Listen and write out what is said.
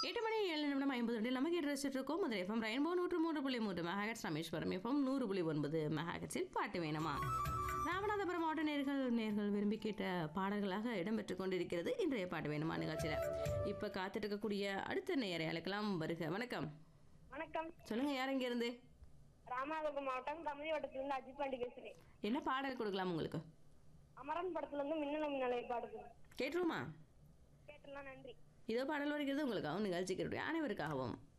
எட்டு மணி ஏழு நிமிடம் ஐம்பது நிமிடம் நமக்கு ரசிச்சுட்டு இருக்கோம் முதல் எஃப்எம் ரெயின்போ நூற்று மூன்று புள்ளி மூன்று மெகாஹெட்ஸ் ராமேஸ்வரம் எஃப்எம் நூறு புள்ளி ஒன்பது மெகாஹெட்ஸில் பாட்டு வேணுமா ராமநாதபுரம் மாவட்ட நேர்கள் நேர்கள் விரும்பி கேட்ட பாடல்களாக இடம்பெற்று கொண்டிருக்கிறது இன்றைய பாட்டு வேணுமா நிகழ்ச்சியில் இப்போ காத்துட்டு இருக்கக்கூடிய அடுத்த நேரை அழைக்கலாம் வருக வணக்கம் வணக்கம் சொல்லுங்க யார் இங்க இருந்து ராமநாதபுரம் மாவட்டம் கமதி வட்டத்திலிருந்து அஜித் பாண்டி பேசுறேன் என்ன பாடல் கொடுக்கலாம் உங்களுக்கு அமரன் படத்துல இருந்து மின்னல மின்னலை பாடுது கேட்டுருமா கேட்டலாம் நன்றி இதோ பாடல் வருகிறது உங்களுக்காகவும் நிகழ்ச்சிக்கு அனைவருக்காகவும்